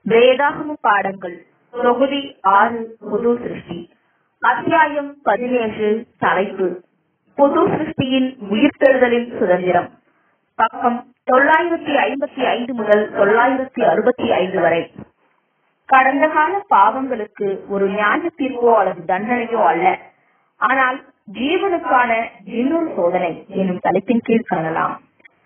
வேதாகம பாடங்கள் தொகுதி ஆறு புது சிருஷ்டி அத்தியாயம் பதினேழு தலைப்பு புது சிருஷ்டியின் உயிர்த்தெழுதலின் சுதந்திரம் பக்கம் தொள்ளாயிரத்தி ஐம்பத்தி ஐந்து முதல் தொள்ளாயிரத்தி அறுபத்தி ஐந்து வரை கடந்த கால பாவங்களுக்கு ஒரு நியாய தீர்ப்போ அல்லது தண்டனையோ அல்ல ஆனால் ஜீவனுக்கான இன்னொரு சோதனை என்னும் தலைப்பின் கீழ் காணலாம்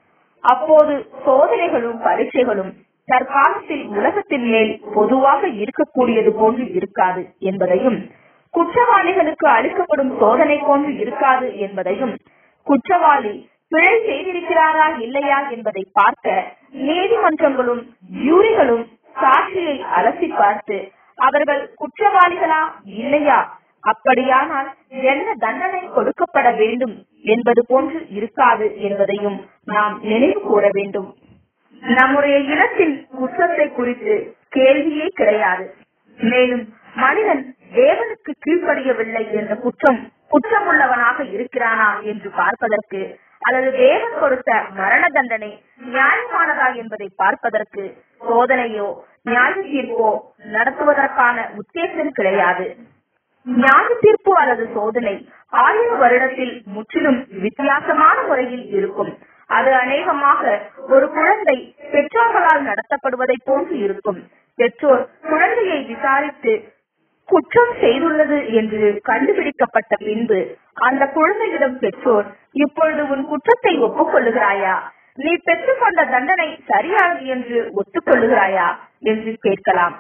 அப்போது சோதனைகளும் பரீட்சைகளும் தற்காலத்தில் உலகத்தின் மேல் பொதுவாக இருக்கக்கூடியது போன்று இருக்காது என்பதையும் குற்றவாளிகளுக்கு அளிக்கப்படும் சோதனை போன்று இருக்காது என்பதையும் குற்றவாளி பிழை செய்திருக்கிறாரா இல்லையா என்பதை பார்க்க நீதிமன்றங்களும் ஜூரிகளும் சாட்சியை அலசி பார்த்து அவர்கள் குற்றவாளிகளா இல்லையா அப்படியானால் என்ன தண்டனை கொடுக்கப்பட வேண்டும் என்பது போன்று இருக்காது என்பதையும் நாம் நினைவு கூற வேண்டும் நம்முடைய இனத்தின் குற்றத்தை குறித்து கேள்வியே கிடையாது மேலும் மனிதன் தேவனுக்கு கீழ்ப்படியவில்லை என்ற குற்றம் குற்றமுள்ளவனாக இருக்கிறானா என்று பார்ப்பதற்கு அல்லது தேவன் கொடுத்த மரண தண்டனை நியாயமானதா என்பதை பார்ப்பதற்கு சோதனையோ நியாய தீர்ப்போ நடத்துவதற்கான உத்தேசம் கிடையாது நியாய தீர்ப்பு அல்லது சோதனை ஆயிரம் வருடத்தில் முற்றிலும் வித்தியாசமான முறையில் இருக்கும் அது அநேகமாக ஒரு குழந்தை பெற்றோர்களால் நடத்தப்படுவதை போன்று இருக்கும் பெற்றோர் குழந்தையை விசாரித்து குற்றம் செய்துள்ளது என்று கண்டுபிடிக்கப்பட்ட பின்பு அந்த குழந்தையிடம் பெற்றோர் இப்பொழுது உன் குற்றத்தை ஒப்புக்கொள்ளுகிறாயா நீ பெற்றுக்கொண்ட தண்டனை சரியானது என்று ஒத்துக்கொள்ளுகிறாயா என்று கேட்கலாம்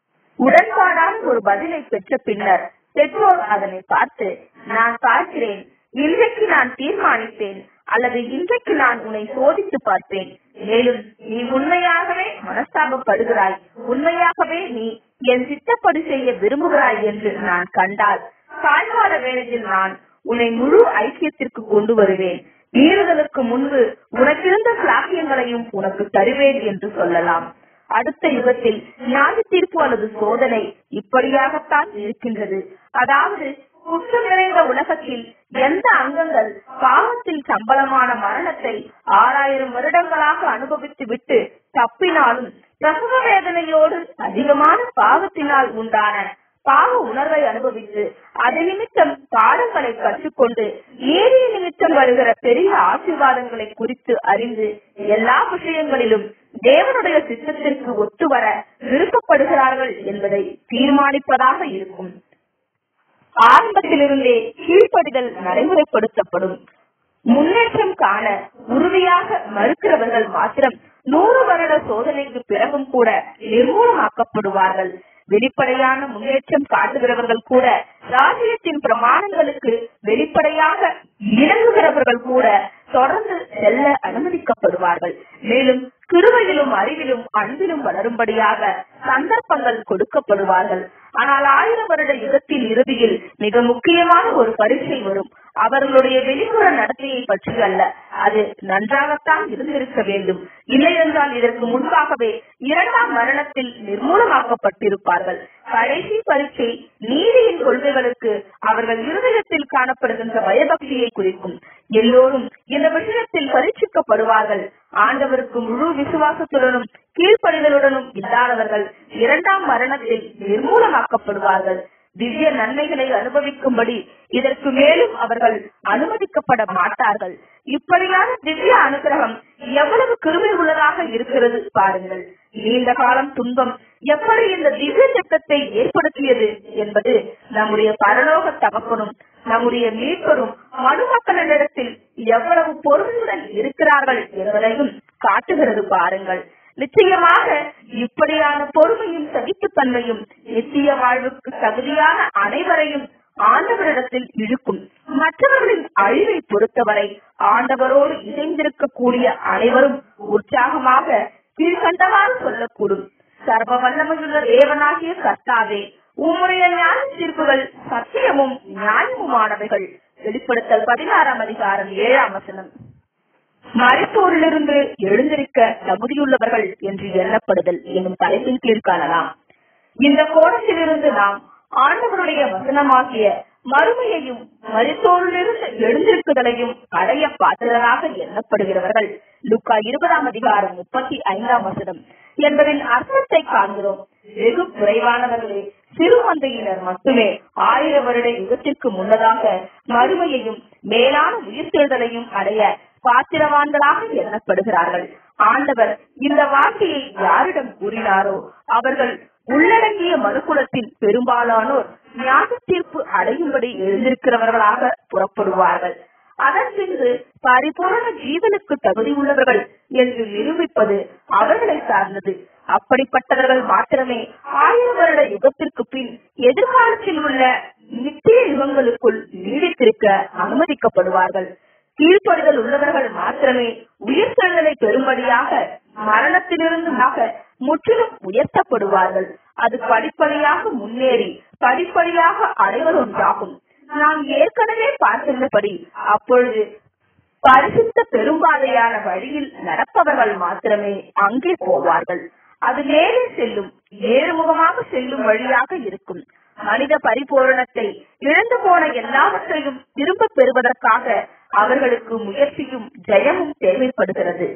உடன்பாடான ஒரு பதிலை பெற்ற பின்னர் பெற்றோர் அதனை பார்த்து நான் பார்க்கிறேன் இன்றைக்கு நான் தீர்மானிப்பேன் அல்லது இன்றைக்கு நான் உன்னை சோதித்து பார்ப்பேன் மேலும் நீ உண்மையாகவே மனஸ்தாபப்படுகிறாய் உண்மையாகவே நீ என் சித்தப்படி செய்ய விரும்புகிறாய் என்று நான் கண்டால் சாய்வார வேளையில் நான் உன்னை முழு ஐக்கியத்திற்கு கொண்டு வருவேன் மீறுதலுக்கு முன்பு உனக்கிருந்த சாக்கியங்களையும் உனக்கு தருவேன் என்று சொல்லலாம் அடுத்த யுகத்தில் நியாய தீர்ப்பு அல்லது சோதனை இப்படியாகத்தான் இருக்கின்றது அதாவது குற்றம் நிறைந்த உலகத்தில் எந்த அங்கங்கள் பாவத்தில் சம்பளமான மரணத்தை ஆறாயிரம் வருடங்களாக அனுபவித்து விட்டு தப்பினாலும் பிரசவ வேதனையோடு அதிகமான பாவத்தினால் உண்டான பாவ உணர்வை அனுபவித்து அது நிமித்தம் பாடங்களை கற்றுக்கொண்டு ஏறிய நிமித்தம் வருகிற பெரிய ஆசீர்வாதங்களை குறித்து அறிந்து எல்லா விஷயங்களிலும் தேவனுடைய சித்தத்திற்கு ஒத்துவர விருப்பப்படுகிறார்கள் என்பதை தீர்மானிப்பதாக இருக்கும் ஆரம்பத்திலிருந்தே கீழ்ப்படிதல் நடைமுறைப்படுத்தப்படும் முன்னேற்றம் காண உறுதியாக மறுக்கிறவர்கள் மாத்திரம் நூறு வருட சோதனைக்கு பிறகும் கூட நிர்மூலமாக்கப்படுவார்கள் வெளிப்படையான முன்னேற்றம் காட்டுகிறவர்கள் கூட ராஜ்யத்தின் பிரமாணங்களுக்கு வெளிப்படையாக இணங்குகிறவர்கள் கூட தொடர்ந்து செல்ல அனுமதிக்கப்படுவார்கள் மேலும் கிருவையிலும் அறிவிலும் அன்பிலும் வளரும்படியாக சந்தர்ப்பங்கள் கொடுக்கப்படுவார்கள் ஆனால் ஆயிரம் வருட யுகத்தின் இறுதியில் மிக முக்கியமான ஒரு பரீட்சை வரும் அவர்களுடைய வெளிப்புற நடத்தையை பற்றி அல்ல அது நன்றாகத்தான் இருந்திருக்க வேண்டும் இல்லை என்றால் இதற்கு முன்பாகவே இரண்டாம் மரணத்தில் நிர்மூலமாக்கப்பட்டிருப்பார்கள் கடைசி பரீட்சை நீதியின் கொள்கைகளுக்கு அவர்கள் இருதயத்தில் காணப்படுகின்ற பயபக்தியை குறிக்கும் எல்லோரும் இந்த விஷயத்தில் பரீட்சிக்கப்படுவார்கள் ஆண்டவருக்கு முழு விசுவாசத்துடனும் கீழ்ப்படிதலுடனும் இல்லாதவர்கள் இரண்டாம் மரணத்தில் நிர்மூலமாக்கப்படுவார்கள் திவ்ய நன்மைகளை அனுபவிக்கும்படி இதற்கு மேலும் அவர்கள் அனுமதிக்கப்பட மாட்டார்கள் இப்படியான திவ்ய அனுகிரகம் எவ்வளவு கிருமை உள்ளதாக இருக்கிறது பாருங்கள் நீண்ட காலம் துன்பம் எப்படி இந்த திவ்ய சட்டத்தை ஏற்படுத்தியது என்பது நம்முடைய பரலோக தகப்பனும் நம்முடைய மீட்பரும் மனுமக்களிடத்தில் எவ்வளவு பொறுமையுடன் இருக்கிறார்கள் என்பதையும் காட்டுகிறது பாருங்கள் நிச்சயமாக இப்படியான பொறுமையும் சகிப்புத்தன்மையும் நித்திய வாழ்வுக்கு தகுதியான அனைவரையும் ஆண்டவரிடத்தில் இழுக்கும் மற்றவர்களின் அழிவை பொறுத்தவரை ஆண்டவரோடு இணைந்திருக்கக்கூடிய அனைவரும் உற்சாகமாக கீழ்கண்டவாறு சொல்லக்கூடும் சர்வ வல்லமையுள்ள தேவனாகிய கர்த்தாவே உம்முடைய நியாய தீர்ப்புகள் சத்தியமும் நியாயமுமானவைகள் வெளிப்படுத்தல் பதினாறாம் அதிகாரம் ஏழாம் வசனம் மறைப்போரிலிருந்து எழுந்திருக்க தகுதியுள்ளவர்கள் என்று எண்ணப்படுதல் என்னும் தலைப்பின் கீழ் காணலாம் இந்த கோணத்திலிருந்து நாம் ஆண்டவருடைய வசனமாகிய மறுமையையும் மருத்தோரிலிருந்து எழுந்திருக்குதலையும் அடைய பாத்திரராக எண்ணப்படுகிறவர்கள் லுக்கா இருபதாம் அதிகாரம் முப்பத்தி ஐந்தாம் வசனம் என்பதின் அர்த்தத்தை காண்கிறோம் வெகு குறைவானவர்களே சிறு மந்தையினர் மட்டுமே ஆயிர வருட யுகத்திற்கு முன்னதாக மறுமையையும் மேலான உயிர்த்தெழுதலையும் அடைய பாத்திரவான்களாக எண்ணப்படுகிறார்கள் ஆண்டவர் இந்த வார்த்தையை யாரிடம் கூறினாரோ அவர்கள் உள்ளடங்கிய மனுக்குலத்தின் பெரும்பாலானோர் ஞான தீர்ப்பு அடையும்படி எழுந்திருக்கிறவர்களாக புறப்படுவார்கள் அதன் பின்பு பரிபூரண ஜீவனுக்கு தகுதி உள்ளவர்கள் என்று நிரூபிப்பது அவர்களை சார்ந்தது அப்படிப்பட்டவர்கள் மாத்திரமே ஆயிரம் வருட யுகத்திற்கு பின் எதிர்காலத்தில் உள்ள நித்திய யுகங்களுக்குள் நீடித்திருக்க அனுமதிக்கப்படுவார்கள் கீழ்ப்படுதல் உள்ளவர்கள் மாத்திரமே உயிர்த்தெழுதலை பெறும்படியாக மரணத்திலிருந்து முற்றிலும் உயர்த்தப்படுவார்கள் அது படிப்படியாக முன்னேறி படிப்படியாக அடைவதொன்றாகும் நாம் ஏற்கனவே பார்த்துள்ளபடி அப்பொழுது பரிசுத்த பெரும்பாதையான வழியில் நடப்பவர்கள் மாத்திரமே அங்கே போவார்கள் அது மேலே செல்லும் ஏறுமுகமாக செல்லும் வழியாக இருக்கும் மனித பரிபூரணத்தை இழந்து போன எல்லாவற்றையும் திரும்ப பெறுவதற்காக அவர்களுக்கு முயற்சியும் ஜெயமும் தேவைப்படுகிறது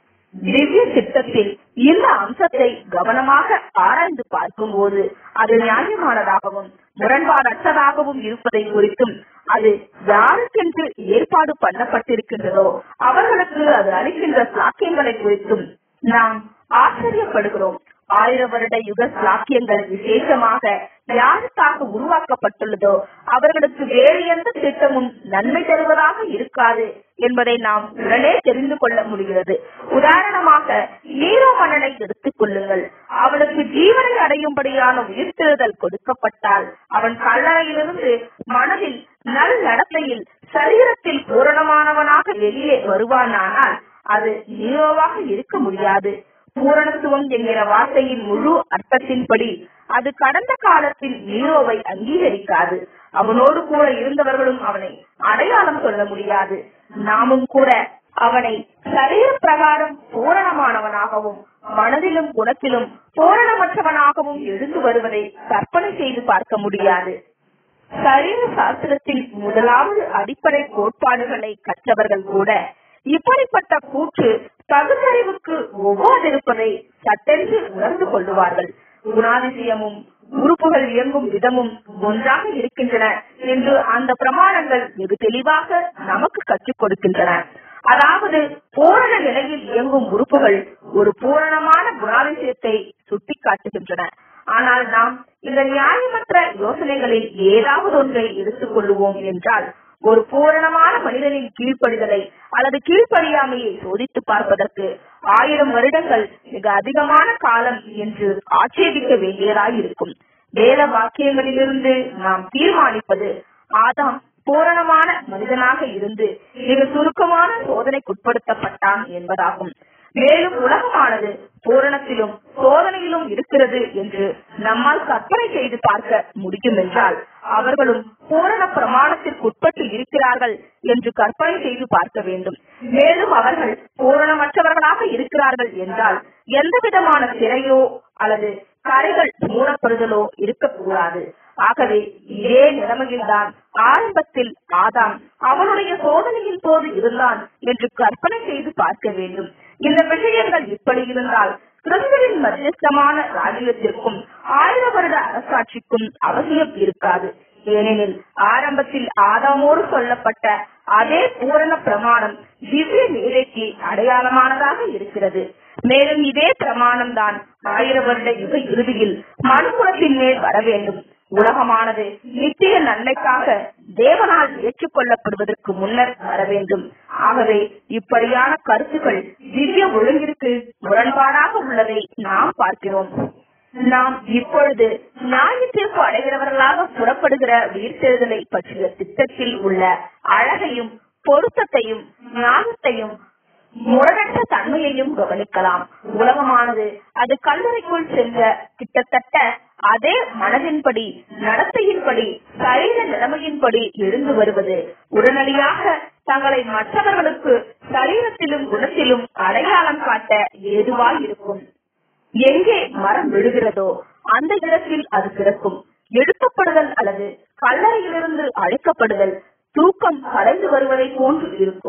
திவ்ய சித்தத்தில் இந்த அம்சத்தை கவனமாக ஆராய்ந்து பார்க்கும்போது அது நியாயமானதாகவும் முரண்பாடற்றதாகவும் இருப்பதை குறித்தும் அது யாருக்கென்று ஏற்பாடு பண்ணப்பட்டிருக்கின்றதோ அவர்களுக்கு அது அளிக்கின்ற சாக்கியங்களை குறித்தும் நாம் ஆச்சரியப்படுகிறோம் ஆயிரம் வருட யுக சாக்கியங்கள் விசேஷமாக யாருக்காக உருவாக்கப்பட்டுள்ளதோ அவர்களுக்கு வேறு எந்த திட்டமும் நன்மை தருவதாக இருக்காது என்பதை நாம் உடனே தெரிந்து கொள்ள முடிகிறது உதாரணமாக நீரோ மன்னனை எடுத்துக் கொள்ளுங்கள் அவனுக்கு ஜீவனை அடையும்படியான உயிர்த்தெழுதல் கொடுக்கப்பட்டால் அவன் கல்லறையிலிருந்து மனதில் நல் நடத்தையில் சரீரத்தில் பூரணமானவனாக வெளியே வருவானானால் அது நீரோவாக இருக்க முடியாது பூரணத்துவம் என்கிற வார்த்தையின் முழு அர்த்தத்தின்படி அது கடந்த காலத்தில் நீரோவை அங்கீகரிக்காது அவனோடு கூட இருந்தவர்களும் அவனை அடையாளம் சொல்ல முடியாது நாமும் கூட அவனை சரீர பிரகாரம் பூரணமானவனாகவும் மனதிலும் குணத்திலும் பூரணமற்றவனாகவும் எழுந்து வருவதை கற்பனை செய்து பார்க்க முடியாது சரீர சாஸ்திரத்தின் முதலாவது அடிப்படை கோட்பாடுகளை கற்றவர்கள் கூட இப்படிப்பட்ட கூற்று பகுத்தறிவுக்கு ஒவ்வாதிருப்பதை சட்டென்று உணர்ந்து கொள்ளுவார்கள் குணாதிசயமும் உறுப்புகள் இயங்கும் விதமும் ஒன்றாக இருக்கின்றன என்று அந்த பிரமாணங்கள் வெகு தெளிவாக நமக்கு கற்றுக் கொடுக்கின்றன அதாவது பூரண நிலையில் இயங்கும் உறுப்புகள் ஒரு பூரணமான குணாதிசயத்தை சுட்டிக்காட்டுகின்றன ஆனால் நாம் இந்த நியாயமற்ற யோசனைகளில் ஏதாவது ஒன்றை எடுத்துக் கொள்ளுவோம் என்றால் ஒரு பூரணமான மனிதனின் கீழ்ப்படிதலை அல்லது கீழ்ப்படியாமையை சோதித்து பார்ப்பதற்கு ஆயிரம் வருடங்கள் மிக அதிகமான காலம் என்று ஆட்சேபிக்க வேண்டியதாயிருக்கும் வேத வாக்கியங்களிலிருந்து நாம் தீர்மானிப்பது ஆதாம் பூரணமான மனிதனாக இருந்து மிக சுருக்கமான சோதனைக்குட்படுத்தப்பட்டான் என்பதாகும் மேலும் உலகமானது பூரணத்திலும் சோதனையிலும் இருக்கிறது என்று நம்மால் கற்பனை செய்து பார்க்க முடியும் என்றால் அவர்களும் பூரண பிரமாணத்திற்கு உட்பட்டு இருக்கிறார்கள் என்று கற்பனை செய்து பார்க்க வேண்டும் மேலும் அவர்கள் பூரணமற்றவர்களாக இருக்கிறார்கள் என்றால் எந்த விதமான சிறையோ அல்லது கரைகள் மூடப்படுதலோ இருக்கக்கூடாது ஆகவே இதே நிலைமையில்தான் ஆரம்பத்தில் ஆதாம் அவனுடைய சோதனையின் போது இருந்தான் என்று கற்பனை செய்து பார்க்க வேண்டும் இந்த விஷயங்கள் இப்படி இருந்தால் கிறிஸ்துவின் மத்தியஸ்தமான ராஜ்யத்திற்கும் ஆயிர வருட அரசாட்சிக்கும் அவசியம் இருக்காது ஏனெனில் ஆரம்பத்தில் ஆதாமோடு சொல்லப்பட்ட அதே பூரண பிரமாணம் திவ்ய நீரைக்கு அடையாளமானதாக இருக்கிறது மேலும் இதே பிரமாணம் தான் ஆயிர வருட யுக இறுதியில் மனுக்குலத்தின் மேல் வர வேண்டும் உலகமானது நித்திய நன்மைக்காக தேவனால் ஏற்றுக்கொள்ளப்படுவதற்கு முன்னர் வர வேண்டும் ஆகவே இப்படியான கருத்துக்கள் திவ்ய ஒழுங்கிற்கு முரண்பாடாக உள்ளதை நாம் பார்க்கிறோம் நாம் இப்பொழுது நியாயத்திற்கு அடைகிறவர்களாக புறப்படுகிற உயிர்த்தெழுதலை பற்றிய திட்டத்தில் உள்ள அழகையும் பொருத்தத்தையும் ஞானத்தையும் முரணற்ற தன்மையையும் கவனிக்கலாம் உலகமானது அது கல்லறைக்குள் சென்ற கிட்டத்தட்ட அதே மனதின்படி நடத்தையின்படி சரீர நிலைமையின்படி எழுந்து வருவது உடனடியாக தங்களை மற்றவர்களுக்கு சரீரத்திலும் குணத்திலும் அடையாளம் காட்ட ஏதுவாய் இருக்கும் எங்கே மரம் விழுகிறதோ அந்த இடத்தில் அது பிறக்கும் எழுப்பப்படுதல் அல்லது கல்லறையிலிருந்து அழைக்கப்படுதல் தூக்கம் கலைந்து வருவதை போன்று இருக்கும்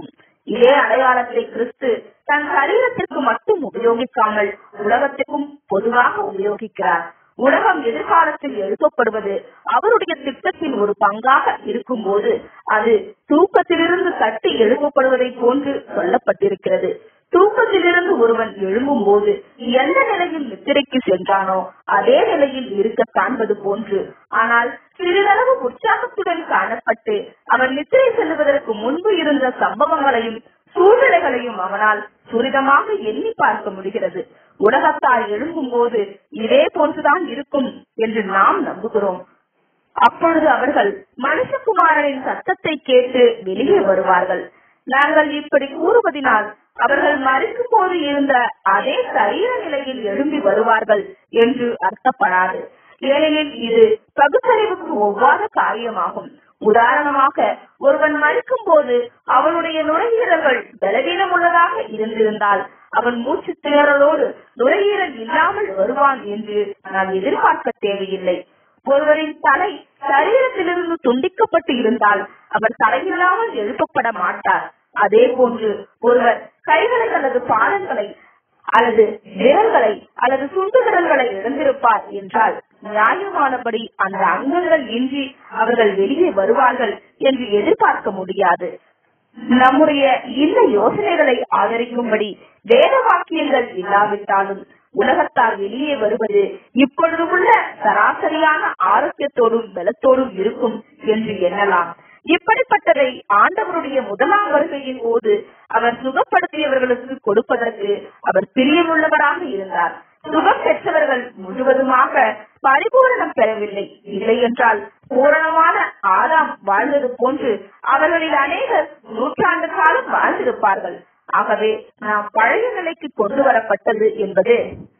இதே அடையாளத்தை கிறிஸ்து தன் சரீரத்திற்கு மட்டும் உபயோகிக்காமல் உலகத்திற்கும் பொதுவாக உபயோகிக்கிறார் உலகம் எதிர்காலத்தில் எழுப்பப்படுவது அவருடைய திட்டத்தின் ஒரு பங்காக இருக்கும்போது அது தூக்கத்திலிருந்து தட்டி எழுப்பப்படுவதை போன்று சொல்லப்பட்டிருக்கிறது தூக்கத்திலிருந்து ஒருவன் எழும்பும் போது எந்த நிலையில் நித்திரைக்கு சென்றானோ அதே நிலையில் இருக்க காண்பது போன்று ஆனால் சிறிதளவு உற்சாகத்துடன் காணப்பட்டு அவன் நித்திரை செல்லுவதற்கு முன்பு இருந்த சம்பவங்களையும் சூழ்நிலைகளையும் அவனால் துரிதமாக எண்ணி பார்க்க முடிகிறது உலகத்தார் எழும்பும் போது இதே போன்றுதான் இருக்கும் என்று நாம் நம்புகிறோம் அப்பொழுது அவர்கள் மனுஷகுமாரனின் சத்தத்தை கேட்டு வெளியே வருவார்கள் நாங்கள் இப்படி கூறுவதினால் அவர்கள் மறிக்கும் போது இருந்த அதே சரீர நிலையில் எழும்பி வருவார்கள் என்று அர்த்தப்படாது ஏனெனில் இது பகுத்தறிவுக்கு ஒவ்வாத காரியமாகும் உதாரணமாக ஒருவன் மறிக்கும் போது அவனுடைய நுரையீரல்கள் பலவீனம் உள்ளதாக இருந்திருந்தால் அவன் மூச்சு திணறலோடு நுரையீரல் இல்லாமல் வருவான் என்று நாம் எதிர்பார்க்க தேவையில்லை ஒருவரின் தலை சரீரத்திலிருந்து துண்டிக்கப்பட்டு இருந்தால் அவர் தலையில்லாமல் எழுப்பப்பட மாட்டார் அதே போன்று ஒருவர் கைகளை அல்லது பாதங்களை அல்லது விரல்களை அல்லது சுண்டு விரல்களை இழந்திருப்பார் என்றால் நியாயமானபடி அந்த அங்கங்கள் இன்றி அவர்கள் வெளியே வருவார்கள் என்று எதிர்பார்க்க முடியாது நம்முடைய இந்த யோசனைகளை ஆதரிக்கும்படி வேத வாக்கியங்கள் இல்லாவிட்டாலும் உலகத்தார் வெளியே வருவது இப்பொழுது உள்ள சராசரியான ஆரோக்கியத்தோடும் பலத்தோடும் இருக்கும் என்று எண்ணலாம் இப்படிப்பட்டதை ஆண்டவருடைய முதலாம் வருகையின் போது அவர் சுகப்படுத்தியவர்களுக்கு கொடுப்பதற்கு அவர் பிரியமுள்ளவராக இருந்தார் சுகம் பெற்றவர்கள் முழுவதுமாக பரிபூரணம் பெறவில்லை இல்லை என்றால் பூரணமான ஆதாம் வாழ்ந்தது போன்று அவர்களில் அநேகர் நூற்றாண்டு காலம் வாழ்ந்திருப்பார்கள் ஆகவே நாம் பழைய நிலைக்கு கொண்டு வரப்பட்டது என்பது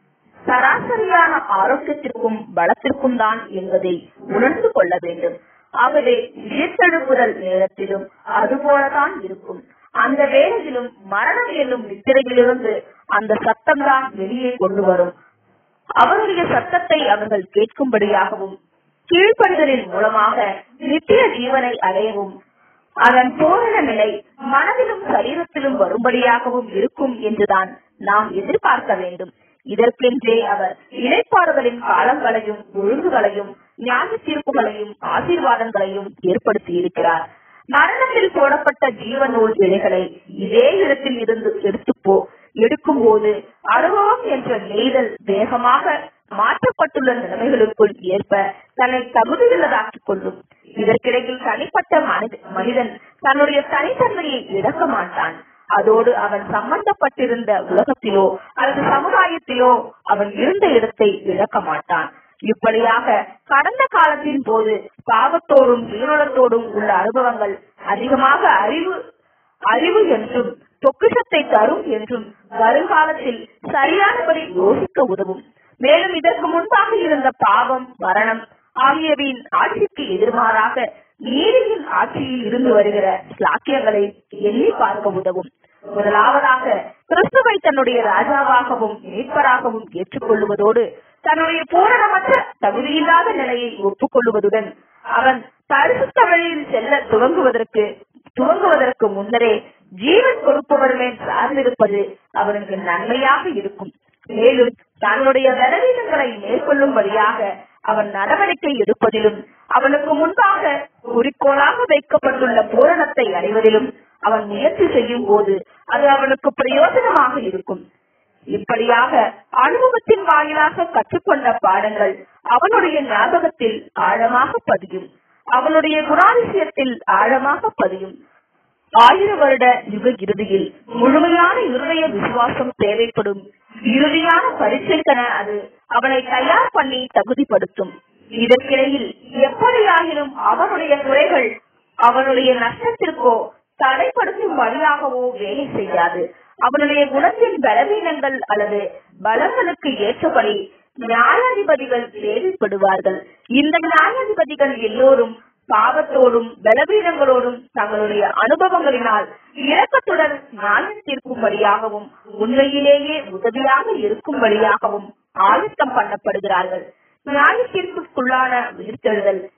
சராசரியான ஆரோக்கியத்திற்கும் பலத்திற்கும் தான் என்பதை உணர்ந்து கொள்ள வேண்டும் ஆகவே உயிர்த்தெழுப்புதல் நேரத்திலும் அதுபோலதான் இருக்கும் அந்த வேளையிலும் மரணம் என்னும் நித்திரையிலிருந்து அந்த சத்தம் தான் வெளியே கொண்டு வரும் அவருடைய சத்தத்தை அவர்கள் கேட்கும்படியாகவும் கீழ்ப்படிதலின் மூலமாக நித்திய ஜீவனை அடையவும் அதன் பூரண நிலை மனதிலும் சரீரத்திலும் வரும்படியாகவும் இருக்கும் என்றுதான் நாம் எதிர்பார்க்க வேண்டும் இதற்கென்றே அவர் இடைப்பாடுகளின் காலங்களையும் ஒழுங்குகளையும் ஞான தீர்ப்புகளையும் ஆசீர்வாதங்களையும் ஏற்படுத்தி இருக்கிறார் மரணத்தில் போடப்பட்ட ஜீவ நூல் இலைகளை இதே இடத்தில் இருந்து எடுத்துப்போ எடுக்கும் போது அனுபவம் என்ற நெய்தல் வேகமாக மாற்றப்பட்டுள்ள நிலைமைகளுக்குள் ஏற்ப தன்னை தகுதியுள்ளதாக்கிக் கொள்ளும் இதற்கிடையில் தனிப்பட்ட மனித மனிதன் தன்னுடைய தனித்தன்மையை இழக்க மாட்டான் அதோடு அவன் சம்பந்தப்பட்டிருந்த உலகத்திலோ அல்லது சமுதாயத்திலோ அவன் இருந்த இடத்தை இழக்க மாட்டான் இப்படியாக கடந்த காலத்தின் போது பாவத்தோடும் சுயநலத்தோடும் உள்ள அனுபவங்கள் அதிகமாக அறிவு அறிவு என்றும் பொக்கிஷத்தை தரும் என்றும் வருங்காலத்தில் சரியானபடி யோசிக்க உதவும் மேலும் இதற்கு முன்பாக இருந்த பாவம் மரணம் ஆகியவையின் ஆட்சிக்கு எதிர்மாறாக நீதியின் ஆட்சியில் இருந்து வருகிற சாக்கியங்களை எண்ணி பார்க்க உதவும் முதலாவதாக கிறிஸ்துவை தன்னுடைய ராஜாவாகவும் மீட்பராகவும் ஏற்றுக்கொள்வதோடு தன்னுடைய பூரணமற்ற தகுதியில்லாத நிலையை ஒப்புக்கொள்வதுடன் அவன் பரிசுத்த வழியில் செல்ல துவங்குவதற்கு துவங்குவதற்கு முன்னரே ஜீவன் கொடுப்பவர் மேல் சார்ந்திருப்பது அவனுக்கு நன்மையாக இருக்கும் மேலும் தன்னுடைய பலவீனங்களை மேற்கொள்ளும்படியாக அவன் நடவடிக்கை எடுப்பதிலும் அவனுக்கு முன்பாக குறிக்கோளாக வைக்கப்பட்டுள்ள பூரணத்தை அடைவதிலும் அவன் முயற்சி செய்யும் போது அது அவனுக்கு பிரயோஜனமாக இருக்கும் இப்படியாக அனுபவத்தின் வாயிலாக கற்றுக்கொண்ட பாடங்கள் அவனுடைய ஞாபகத்தில் ஆழமாக பதியும் அவனுடைய குணாதிசயத்தில் ஆழமாக பதியும் ஆயிர வருட யுக இறுதியில் முழுமையான இருதய விசுவாசம் தேவைப்படும் இறுதியான பரிசைக்கென அது அவனை தயார் பண்ணி தகுதிப்படுத்தும் இதற்கிடையில் எப்படியாகிலும் அவனுடைய குறைகள் அவனுடைய நஷ்டத்திற்கோ தடைப்படுத்தும் வழியாகவோ வேலை செய்யாது அவனுடைய குணத்தின் பலவீனங்கள் அல்லது பலங்களுக்கு ஏற்றபடி நியாயாதிபதிகள் தேவைப்படுவார்கள் இந்த நியாயாதிபதிகள் எல்லோரும் பாவத்தோடும் பலவீனங்களோடும் தங்களுடைய அனுபவங்களினால் இரக்கத்துடன் நியாயம் தீர்க்கும்படியாகவும் உண்மையிலேயே உதவியாக இருக்கும்படியாகவும் ஆயத்தம் பண்ணப்படுகிறார்கள் நியாய தீர்ப்புக்குள்ளான உயிர்த்தெழுதல்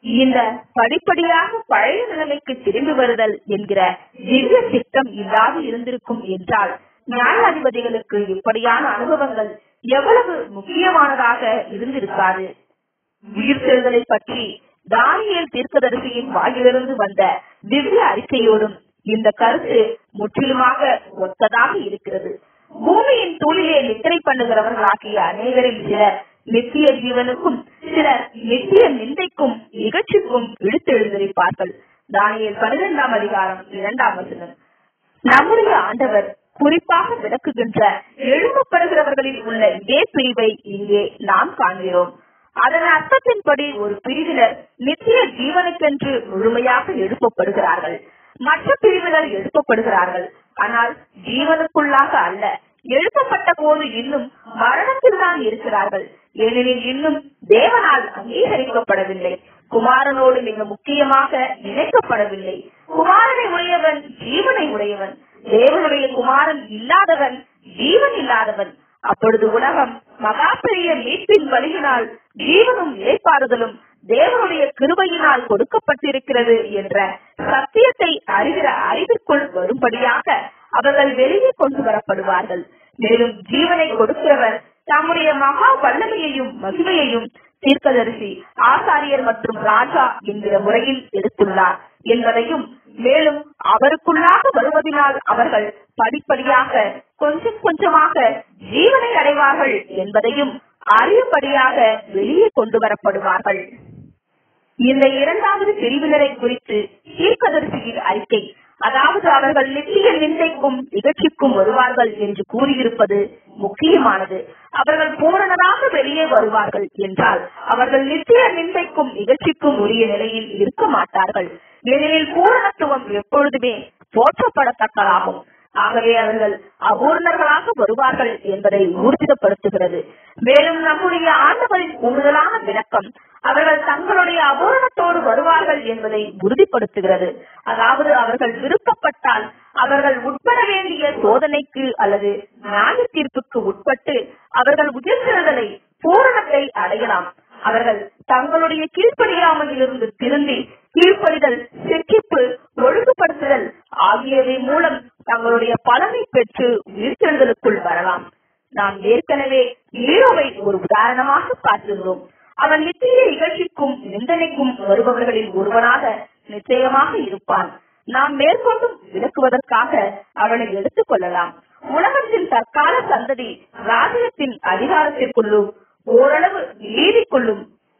இந்த படிப்படியாக பழைய நிலைமைக்கு திரும்பி வருதல் என்கிற திவ்ய திட்டம் இல்லாது இருந்திருக்கும் என்றால் நியாயாதிபதிகளுக்கு இப்படியான அனுபவங்கள் எவ்வளவு முக்கியமானதாக இருந்திருக்காது உயிர்த்தெழுதலை பற்றி தானியல் தீர்க்கதரிசியின் வாயிலிருந்து வந்த திவ்ய அறிக்கையோடும் இந்த கருத்து முற்றிலுமாக ஒத்ததாக இருக்கிறது பூமியின் தூளிலே நித்திரை பண்ணுகிறவர்களாகிய அநேகரில் சிலர் நித்திய ஜீவனுக்கும் சிலர் நித்திய நிந்தைக்கும் நிகழ்ச்சிக்கும் இழுத்தெழுந்திருப்பார்கள் தானியல் பன்னிரெண்டாம் அதிகாரம் இரண்டாம் வசனம் நம்முடைய ஆண்டவர் குறிப்பாக விளக்குகின்ற எழுப்பப்படுகிறவர்களில் உள்ள இதே பிரிவை இங்கே நாம் காண்கிறோம் அதன் அர்த்தத்தின்படி ஒரு பிரிவினர் நித்திய ஜீவனுக்கென்று முழுமையாக எழுப்பப்படுகிறார்கள் மற்ற பிரிவினர் எழுப்பப்படுகிறார்கள் ஆனால் ஜீவனுக்குள்ளாக அல்ல எழுப்பப்பட்ட போது இன்னும் மரணத்தில் தான் இருக்கிறார்கள் ஏனெனில் இன்னும் தேவனால் அங்கீகரிக்கப்படவில்லை குமாரனோடு மிக முக்கியமாக இணைக்கப்படவில்லை குமாரனை உடையவன் ஜீவனை உடையவன் தேவனுடைய குமாரன் இல்லாதவன் ஜீவன் இல்லாதவன் அப்பொழுது உலகம் மகா பெரிய மீட்பின் வழியினால் ஜீவனும் இழைப்பாறுதலும் தேவனுடைய கிருபையினால் கொடுக்கப்பட்டிருக்கிறது என்ற சத்தியத்தை அறிகிற அறிவிற்குள் வரும்படியாக அவர்கள் வெளியே கொண்டு வரப்படுவார்கள் மேலும் ஜீவனை கொடுக்கிறவர் தம்முடைய மகா வல்லமையையும் மகிமையையும் தீர்க்கதரிசி ஆசாரியர் மற்றும் ராஜா என்கிற முறையில் எடுத்துள்ளார் என்பதையும் மேலும் அவருக்குள்ளாக வருவதனால் அவர்கள் படிப்படியாக கொஞ்சம் கொஞ்சமாக ஜீவனை அடைவார்கள் என்பதையும் அறியும்படியாக வெளியே கொண்டு வரப்படுவார்கள் இந்த இரண்டாவது பிரிவினரை குறித்து தீர்க்கதரிசியின் அறிக்கை அதாவது அவர்கள் நித்திய நிந்தைக்கும் நிகழ்ச்சிக்கும் வருவார்கள் என்று கூறியிருப்பது முக்கியமானது அவர்கள் பூரணராக வெளியே வருவார்கள் என்றால் அவர்கள் நித்திய நிந்தைக்கும் நிகழ்ச்சிக்கும் உரிய நிலையில் இருக்க மாட்டார்கள் ஏனெனில் பூரணத்துவம் எப்பொழுதுமே போற்றப்படத்தக்கதாகும் ஆகவே அவர்கள் அபூர்ணர்களாக வருவார்கள் என்பதை ஊர்ஜிதப்படுத்துகிறது மேலும் நம்முடைய ஆண்டவரின் கூடுதலான விளக்கம் அவர்கள் தங்களுடைய அபூரணத்தோடு வருவார்கள் என்பதை உறுதிப்படுத்துகிறது அதாவது அவர்கள் விருப்பப்பட்டால் அவர்கள் உட்பட வேண்டிய சோதனைக்கு அல்லது நியாய தீர்ப்புக்கு உட்பட்டு அவர்கள் உயிர்த்தெழுதலை பூரணத்தை அடையலாம் அவர்கள் தங்களுடைய கீழ்ப்படியாமையிலிருந்து திருந்தி கீழ்ப்படிதல் சிக்கிப்பு ஒழுங்குபடுத்துதல் ஆகியவை மூலம் தங்களுடைய பலனை பெற்று உயிர்த்தெழுதலுக்குள் வரலாம் நாம் ஏற்கனவே நீரோவை ஒரு உதாரணமாக பார்த்துகிறோம் அவன் நித்திய இகழ்ச்சிக்கும் நிந்தனைக்கும் வருபவர்களில் ஒருவனாக நிச்சயமாக இருப்பான் நாம் மேற்கொண்டும் விளக்குவதற்காக அவனை எடுத்துக் கொள்ளலாம் உலகத்தின் தற்கால சந்ததி ராஜ்யத்தின் அதிகாரத்திற்குள்ளும் ஓரளவு நீதிக்குள்ளும்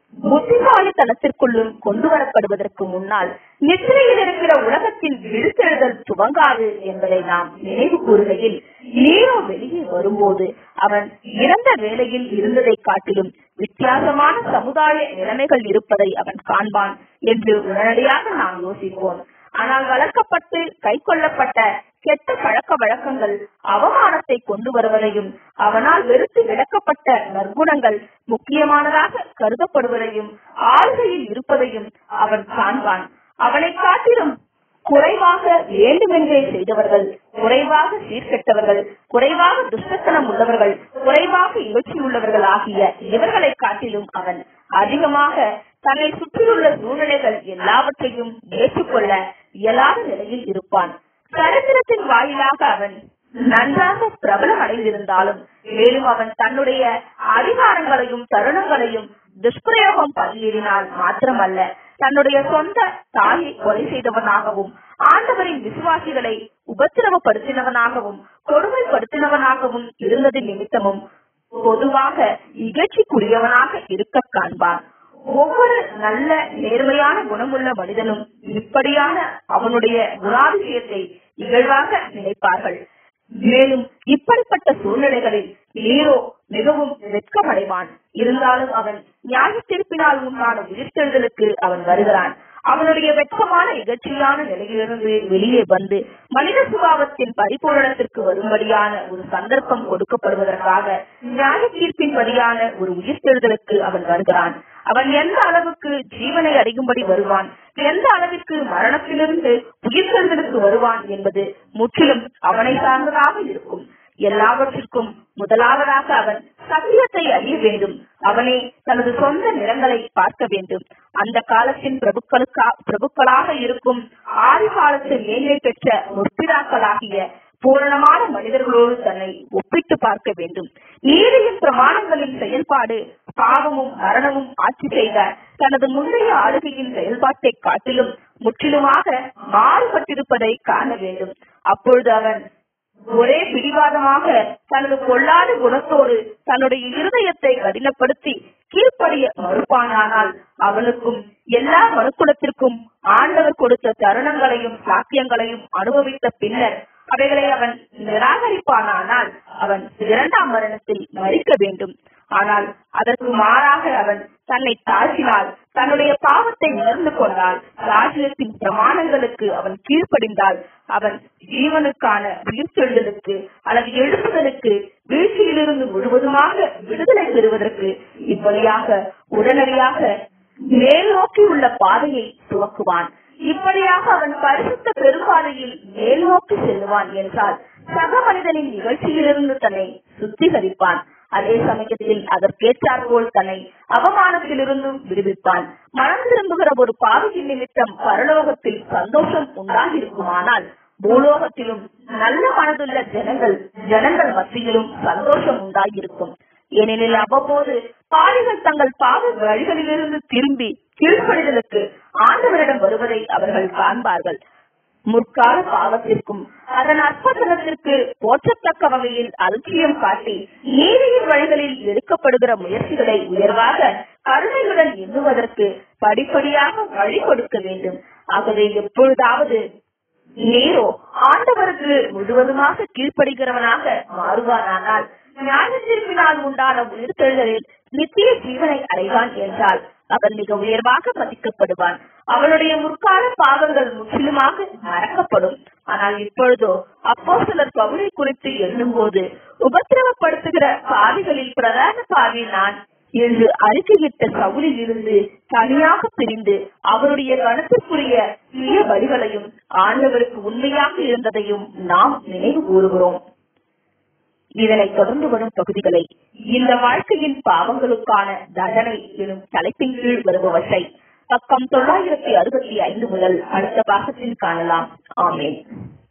புத்திசாலித்தனத்திற்குள்ளும் கொண்டு வரப்படுவதற்கு முன்னால் நித்திரையில் இருக்கிற உலகத்தின் விழுத்தெழுதல் துவங்காது என்பதை நாம் நினைவு கூறுகையில் நீரோ வெளியே வரும்போது அவன் இறந்த வேலையில் இருந்ததை காட்டிலும் வித்தியாசமான சமுதாய நிலைமைகள் இருப்பதை அவன் காண்பான் என்று உடனடியாக நாம் யோசிப்போம் ஆனால் வளர்க்கப்பட்டு கை கொள்ளப்பட்ட கெட்ட பழக்க வழக்கங்கள் அவமானத்தை கொண்டு வருவதையும் அவனால் வெறுத்து விளக்கப்பட்ட நற்குணங்கள் முக்கியமானதாக கருதப்படுவதையும் ஆளுகையில் இருப்பதையும் அவன் காண்பான் அவனை காட்டிலும் குறைவாக வேண்டுமென்றே செய்தவர்கள் குறைவாக சீர்கெட்டவர்கள் குறைவாக துஷ்டத்தனம் உள்ளவர்கள் குறைவாக இகழ்ச்சி உள்ளவர்கள் ஆகிய இவர்களை காட்டிலும் அவன் அதிகமாக தன்னை சுற்றியுள்ள சூழ்நிலைகள் எல்லாவற்றையும் ஏற்றுக்கொள்ள இயலாத நிலையில் இருப்பான் சரித்திரத்தின் வாயிலாக அவன் நன்றாக பிரபலம் அடைந்திருந்தாலும் மேலும் அவன் தன்னுடைய அதிகாரங்களையும் தருணங்களையும் துஷ்பிரயோகம் பண்ணினால் மாத்திரமல்ல தன்னுடைய சொந்த தாயை கொலை செய்தவனாகவும் ஆண்டவரின் விசுவாசிகளை உபத்திரவப்படுத்தினவனாகவும் கொடுமைப்படுத்தினவனாகவும் இருந்தது நிமித்தமும் பொதுவாக இகழ்ச்சிக்குரியவனாக இருக்க காண்பான் ஒவ்வொரு நல்ல நேர்மையான குணமுள்ள மனிதனும் இப்படியான அவனுடைய குணாதிசயத்தை இகழ்வாக நினைப்பார்கள் மேலும் இப்படிப்பட்ட சூழ்நிலைகளில் நீரோ மிகவும் வெட்கமடைவான் இருந்தாலும் அவன் நியாய தீர்ப்பினால் உண்டான உயிர்த்தெழுதலுக்கு அவன் வருகிறான் அவனுடைய வெட்கமான இகழ்ச்சியான நிலையிலிருந்து வெளியே வந்து மனித சுபாவத்தின் பரிபூரணத்திற்கு வரும்படியான ஒரு சந்தர்ப்பம் கொடுக்கப்படுவதற்காக நியாய தீர்ப்பின்படியான ஒரு உயிர்த்தெழுதலுக்கு அவன் வருகிறான் அவன் எந்த அளவுக்கு ஜீவனை அடையும்படி வருவான் எந்த அளவிற்கு மரணத்திலிருந்து உயிர்த்தெழுதலுக்கு வருவான் என்பது முற்றிலும் அவனை சார்ந்ததாக இருக்கும் எல்லாவற்றிற்கும் முதலாவதாக அவன் சத்தியத்தை அறிய வேண்டும் அவனே தனது சொந்த நிறங்களை பார்க்க வேண்டும் அந்த காலத்தின் பிரபுக்களுக்கா பிரபுக்களாக இருக்கும் ஆதி காலத்து மேன்மை பெற்ற முற்பிதாக்களாகிய பூரணமான மனிதர்களோடு தன்னை ஒப்பிட்டு பார்க்க வேண்டும் நீதியின் பிரமாணங்களின் செயல்பாடு பாவமும் மரணமும் ஆட்சி செய்த தனது முந்தைய ஆளுகையின் செயல்பாட்டை காட்டிலும் முற்றிலுமாக மாறுபட்டிருப்பதை காண வேண்டும் அப்பொழுது அவன் ஒரே பிடிவாதமாக தனது பொல்லாத குணத்தோடு தன்னுடைய இருதயத்தை கடினப்படுத்தி கீழ்ப்படிய மறுப்பானானால் அவனுக்கும் எல்லா மனுக்குலத்திற்கும் ஆண்டவர் கொடுத்த தருணங்களையும் சாத்தியங்களையும் அனுபவித்த பின்னர் அவைகளை அவன் நிராகரிப்பானானால் அவன் இரண்டாம் மரணத்தில் மறிக்க வேண்டும் ஆனால் அதற்கு மாறாக அவன் தன்னை தாழ்த்தினால் தன்னுடைய பாவத்தை உணர்ந்து கொண்டால் ராஜ்யத்தின் பிரமாணங்களுக்கு அவன் கீழ்ப்படிந்தால் அவன் ஜீவனுக்கான உயிர்த்தெழுதலுக்கு அல்லது எழுப்புதலுக்கு வீழ்ச்சியிலிருந்து முழுவதுமாக விடுதலை பெறுவதற்கு இப்படியாக உடனடியாக மேல் நோக்கி உள்ள பாதையை துவக்குவான் இப்படியாக அவன் பரிசுத்த பெரும்பாதையில் மேல் நோக்கி செல்லுவான் என்றால் சக மனிதனின் நிகழ்ச்சியிலிருந்து தன்னை சுத்திகரிப்பான் அதே சமயத்தில் அதற்கேற்றாற்போல் தன்னை அவமானத்திலிருந்தும் விடுவிப்பான் மனம் திரும்புகிற ஒரு பாவியின் நிமித்தம் பரலோகத்தில் சந்தோஷம் உண்டாகிருக்குமானால் பூலோகத்திலும் நல்ல மனதுள்ள ஜனங்கள் ஜனங்கள் மத்தியிலும் சந்தோஷம் உண்டாகிருக்கும் ஏனெனில் அவ்வப்போது பாவிகள் தங்கள் பாவ வழிகளிலிருந்து திரும்பி கீழ்ப்படிதலுக்கு ஆண்டவரிடம் வருவதை அவர்கள் காண்பார்கள் முற்கால பாவத்திற்கும் அதன் அற்பத்தனத்திற்கு போற்றத்தக்க வகையில் அலட்சியம் காட்டி நீதியின் வழிகளில் எடுக்கப்படுகிற முயற்சிகளை உயர்வாக கருணையுடன் எண்ணுவதற்கு படிப்படியாக வழி கொடுக்க வேண்டும் ஆகவே எப்பொழுதாவது நீரோ ஆண்டவருக்கு முழுவதுமாக கீழ்ப்படுகிறவனாக மாறுவானானால் ஞானத்திற்பினால் உண்டான உயிர்த்தெழுதலில் நித்திய ஜீவனை அடைவான் என்றால் அவன் மிக உயர்வாக மதிக்கப்படுவான் அவனுடைய முற்கால பாவங்கள் முற்றிலுமாக மறக்கப்படும் ஆனால் இப்பொழுதோ அப்போ சிலர் பவுலை குறித்து எண்ணும் போது உபத்திரவப்படுத்துகிற பாவிகளில் பிரதான பாவி நான் என்று அறிக்கையிட்ட சவுலில் இருந்து தனியாக பிரிந்து அவருடைய கணத்திற்குரிய சுய வழிகளையும் ஆண்டவருக்கு உண்மையாக இருந்ததையும் நாம் நினைவு கூறுகிறோம் இதனை தொடர்ந்து வரும் பகுதிகளை இந்த வாழ்க்கையின் பாவங்களுக்கான தண்டனை எனும் தலைப்பின் கீழ் வருபவற்றை பக்கம் தொள்ளாயிரத்தி அறுபத்தி ஐந்து முதல் அடுத்த பாகத்தில் காணலாம் ஆமேன்